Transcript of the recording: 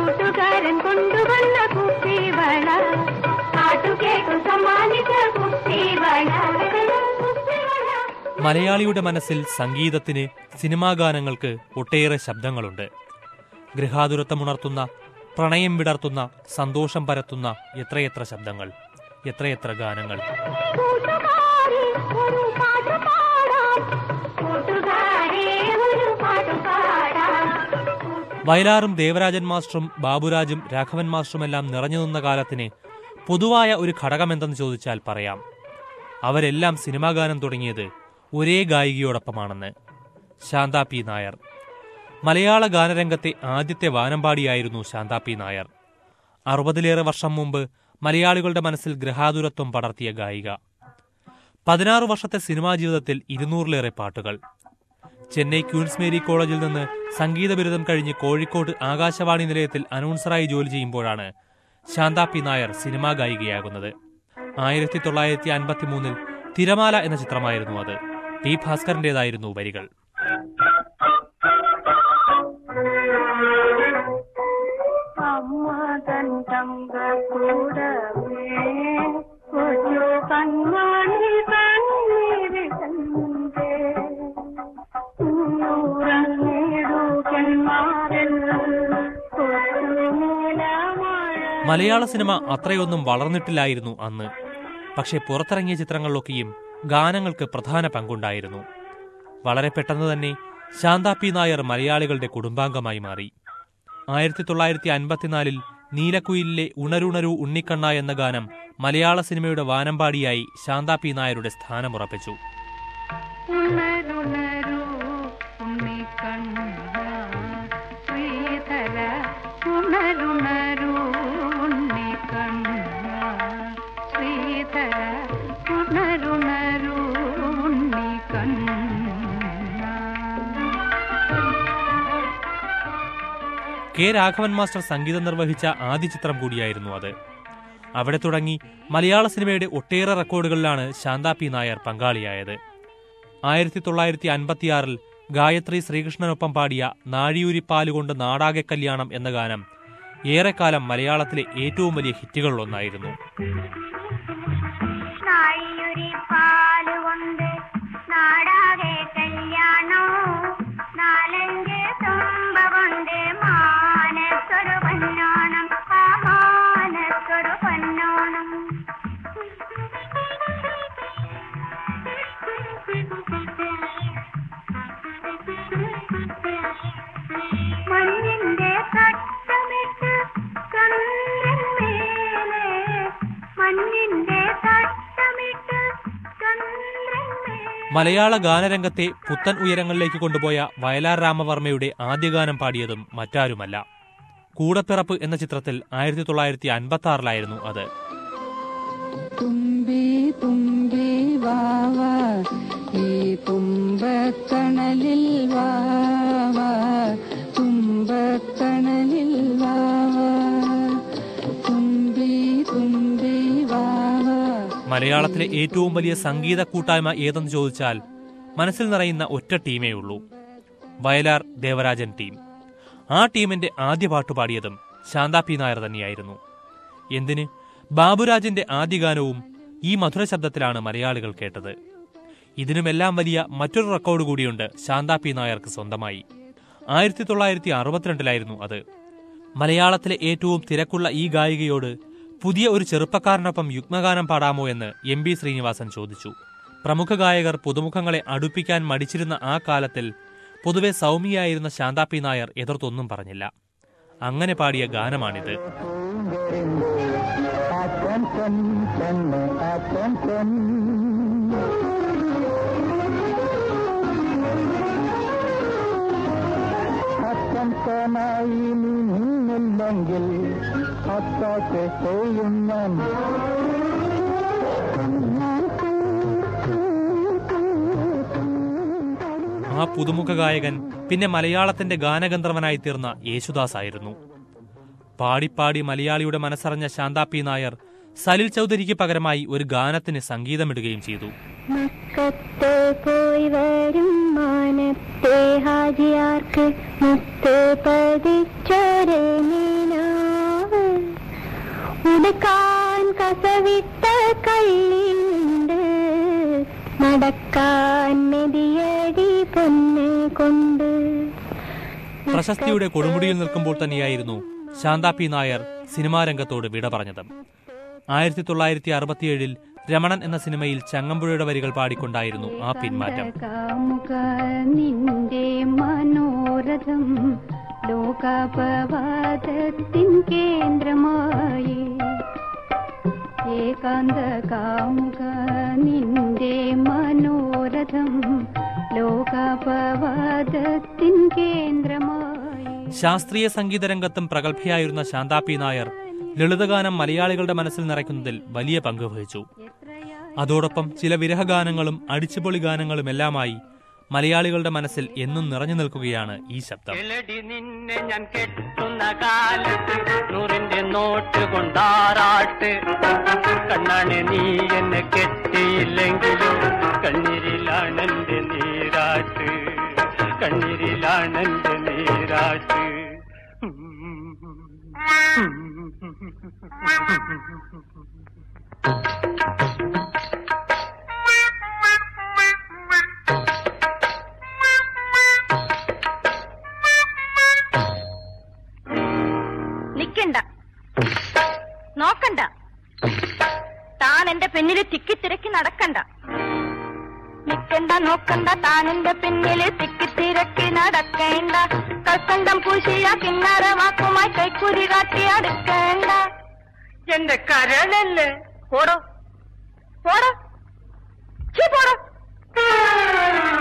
കൂട്ടുകാരൻ കൊണ്ടുവന്ന കുപ്പിവള നാട്ടുകേട്ടു സമ്മാനിച്ച കുപ്പിവള കുപ്പിവള മലയാളിയുടെ മനസ്സിൽ സംഗീതത്തിന് സിനിമാ ഗാനങ്ങൾക്ക് ഒട്ടേറെ ശബ്ദങ്ങളുണ്ട് ഗൃഹാതുരത്വമുണർത്തുന്ന പ്രണയം വിടർത്തുന്ന സന്തോഷം പരത്തുന്ന എത്രയെത്ര ശബ്ദങ്ങൾ എത്രയെത്ര ഗാനങ്ങൾ കൂട്ടുകാരെ ഒരു പാട്ട് പാടാം കൂട്ടുകാരെ ഒരു പാട്ട് പാടാം വയലാറും ദേവരാജൻ മാസ്റ്ററും ബാബുരാജും രാഘവൻ മാസ്റ്ററുമെല്ലാം നിറഞ്ഞു നിന്ന കാലത്തിന് പൊതുവായ ഒരു ഘടകമെന്തെന്ന് ചോദിച്ചാൽ പറയാം അവരെല്ലാം സിനിമാ ഗാനം തുടങ്ങിയത് ഒരേ ഗായികയോടൊപ്പമാണെന്ന് ശാന്ത പി നായർ മലയാള ഗാനരംഗത്തെ ആദ്യത്തെ വാനമ്പാടിയായിരുന്നു ശാന്ത പി നായർ അറുപതിലേറെ വർഷം മുമ്പ് മലയാളികളുടെ മനസ്സിൽ ഗ്രഹാതുരത്വം പടർത്തിയ ഗായിക പതിനാറ് വർഷത്തെ സിനിമാ ജീവിതത്തിൽ ഇരുന്നൂറിലേറെ പാട്ടുകൾ ചെന്നൈ ക്യൂൻസ് മേരി കോളേജിൽ നിന്ന് സംഗീത ബിരുദം കഴിഞ്ഞ് കോഴിക്കോട് ആകാശവാണി നിലയത്തിൽ അനൗൺസറായി ജോലി ചെയ്യുമ്പോഴാണ് ശാന്ത പി നായർ സിനിമാ ഗായികയാകുന്നത് ആയിരത്തി തൊള്ളായിരത്തി അൻപത്തി മൂന്നിൽ തിരമാല എന്ന ചിത്രമായിരുന്നു അത് പി ഭാസ്കറിന്റേതായിരുന്നു വരികൾ അമ്മ തൻ തങ്കക്കൂടമേ കൊച്ചു കൺമണി കണ്ണീര് കണ്ടേ ഉറങ്ങിടുകന്മാരിൽ കൊച്ചുമൂലമഴ മലയാള സിനിമ അത്രയൊന്നും വളർന്നിട്ടില്ലായിരുന്നു അന്ന് പക്ഷേ പുറത്തിറങ്ങിയ ചിത്രങ്ങളിലൊക്കെയും ഗാനങ്ങൾക്ക് പ്രധാന പങ്കുണ്ടായിരുന്നു വളരെ പെട്ടെന്ന് തന്നെ ശാന്ത പി നായർ മലയാളികളുടെ കുടുംബാംഗമായി മാറി ആയിരത്തി തൊള്ളായിരത്തി അൻപത്തിനാലിൽ നീലക്കുയിലിലെ ഉണരുണരു ഉണ്ണിക്കണ്ണ എന്ന ഗാനം മലയാള സിനിമയുടെ വാനമ്പാടിയായി ശാന്ത പി നായരുടെ സ്ഥാനമുറപ്പിച്ചു ഉണരുണരു ഉണ്ണിക്കണ്ണ ശ്രീധര ഉണരുണരു ഉണ്ണിക്കണ്ണ ശ്രീധര ഉണരുണരു ഉണ്ണിക്കണ്ണ കെ രാഘവൻ മാസ്റ്റർ സംഗീതം നിർവഹിച്ച ആദ്യ ചിത്രം കൂടിയായിരുന്നു അത് അവിടെ തുടങ്ങി മലയാള സിനിമയുടെ ഒട്ടേറെ റെക്കോർഡുകളിലാണ് ശാന്ത പി നായർ പങ്കാളിയായത് ആയിരത്തി തൊള്ളായിരത്തി അൻപത്തിയാറിൽ ഗായത്രി ശ്രീകൃഷ്ണനൊപ്പം പാടിയ നാഴിയൂരിപ്പാലുകൊണ്ട് നാടാകെ കല്യാണം എന്ന ഗാനം ഏറെക്കാലം മലയാളത്തിലെ ഏറ്റവും വലിയ ഹിറ്റുകളിലൊന്നായിരുന്നു നാഴിയൊരു പാലുകൊണ്ട് നാടാകെ കല്യാണോ നാലഞ്ച് തുമ്പ കൊണ്ട് മാനത്തൊരു പൊന്നോണം ആ മാനത്തൊരു പൊന്നോണം മഞ്ഞിന്റെ തട്ടമിട്ട് ചന്ദ്രൻ മേലെ മഞ്ഞിന്റെ തട്ടമിട്ട് ചന്ദ്രൻ മേലെ മലയാള ഗാനരംഗത്തെ പുത്തൻ ഉയരങ്ങളിലേക്ക് കൊണ്ടുപോയ വയലാർ രാമവർമ്മയുടെ ആദ്യ ഗാനം പാടിയതും മറ്റാരുമല്ല കൂടപ്പിറപ്പ് എന്ന ചിത്രത്തിൽ ആയിരത്തി തൊള്ളായിരത്തി അൻപത്തി ആറിലായിരുന്നു അത് തുമ്പി തുമ്പി വാവ ഈ തുമ്പത്തണലിൽ വാവ തുമ്പത്തണലിൽ വാവ തുമ്പി തുമ്പി വാവ മലയാളത്തിലെ ഏറ്റവും വലിയ സംഗീത കൂട്ടായ്മ ഏതെന്ന് ചോദിച്ചാൽ മനസ്സിൽ നിറയുന്ന ഒറ്റ ടീമേ ഉള്ളൂ വയലാർ ദേവരാജൻ ടീം ആ ടീമിന്റെ ആദ്യ പാട്ട് പാടിയതും ശാന്ത പി നായർ തന്നെയായിരുന്നു എന്തിന് ബാബുരാജിന്റെ ആദ്യ ഗാനവും ഈ മധുര ശബ്ദത്തിലാണ് മലയാളികൾ കേട്ടത് ഇതിനുമെല്ലാം വലിയ മറ്റൊരു റെക്കോർഡ് കൂടിയുണ്ട് ശാന്ത പി നായർക്ക് സ്വന്തമായി ആയിരത്തി തൊള്ളായിരത്തി അറുപത്തിരണ്ടിലായിരുന്നു അത് മലയാളത്തിലെ ഏറ്റവും തിരക്കുള്ള ഈ ഗായികയോട് പുതിയ ഒരു ചെറുപ്പക്കാരനൊപ്പം യുഗ്മഗാനം പാടാമോ എന്ന് എം ബി ശ്രീനിവാസൻ ചോദിച്ചു പ്രമുഖ ഗായകർ പുതുമുഖങ്ങളെ അടുപ്പിക്കാൻ മടിച്ചിരുന്ന ആ കാലത്തിൽ പൊതുവെ സൗമ്യയായിരുന്ന ശാന്ത പി നായർ എതിർത്തൊന്നും പറഞ്ഞില്ല അങ്ങനെ പാടിയ ഗാനമാണിത് Attention, Chennai, attention. അച്ഛനായി നീ നിന്നില്ലെങ്കിൽ അത്താക്ക് ചെയ്യും ഞാൻ ആ പുതുമുഖ ഗായകൻ പിന്നെ മലയാളത്തിന്റെ ഗാനഗന്ധർവനായി തീർന്ന യേശുദാസ് ആയിരുന്നു പാടിപ്പാടി മലയാളിയുടെ മനസ്സറിഞ്ഞ ശാന്ത പി നായർ സലിൽ ചൗധരിക്ക് പകരമായി ഒരു ഗാനത്തിന് സംഗീതമിടുകയും ചെയ്തു മക്കത്ത് പോയി വരും മാനത്തെ ഹാജിയാർക്ക് മുത്ത് പതിച്ചൊരു മീന നടക്കാൻ കസവിട്ട കള്ളിയുണ്ട് നടക്കാൻ മെതിയടി പൊന്ന് കൊണ്ട് പ്രശസ്തിയുടെ കൊടുമുടിയിൽ നിൽക്കുമ്പോൾ തന്നെയായിരുന്നു ശാന്ത പി നായർ സിനിമാ രംഗത്തോട് വിട പറഞ്ഞത് ആയിരത്തി തൊള്ളായിരത്തി അറുപത്തിയേഴിൽ രമണൻ എന്ന സിനിമയിൽ ചങ്ങമ്പുഴയുടെ വരികൾ പാടിക്കൊണ്ടായിരുന്നു ആ പിന്മാറ്റം കാമുക നിന്റെ മനോരഥം ലോകാപവാദത്തിൻ കേന്ദ്രമായി ഏകാന്ത കാമുക നിന്റെ മനോരഥം ലോകാപവാദത്തിൻ കേന്ദ്രമായി ശാസ്ത്രീയ സംഗീത രംഗത്തും പ്രഗത്ഭയായിരുന്ന ശാന്ത പി നായർ ലളിതഗാനം മലയാളികളുടെ മനസ്സിൽ നിറയ്ക്കുന്നതിൽ വലിയ പങ്ക് വഹിച്ചു അതോടൊപ്പം ചില വിരഹഗാനങ്ങളും അടിച്ചുപൊളി ഗാനങ്ങളുമെല്ലാമായി മലയാളികളുടെ മനസ്സിൽ എന്നും നിറഞ്ഞു നിൽക്കുകയാണ് ഈ ശബ്ദം കിളടി നിന്നെ ഞാൻ കെട്ടുന്ന കാലത്ത് നൂറിന്റെ നോട്ട് കൊണ്ടാറാട്ട് കണ്ണാണ് നീ എന്നെ കെട്ടിയില്ലെങ്കിലും കണ്ണീരിലാണെന്റെ നീരാട്ട് കണ്ണീരിലാണെന്റെ നീരാട്ട് നിക്കണ്ട നോക്കണ്ട താൻ എന്റെ പിന്നില് തിക്കിത്തിരക്കി നടക്കണ്ട നിക്കണ്ട നോക്കണ്ട താൻ എന്റെ പിന്നില് തിക്കിത്തിരക്കി നടക്കേണ്ട കൽക്കണ്ടം പൂശിയ കിന്നാരമാക്കുമായി കൈക്കുരി കാട്ടി അടുക്കേണ്ട എന്റെ കരളല്ലേ പോടോ പോടോ ചീ പോടോ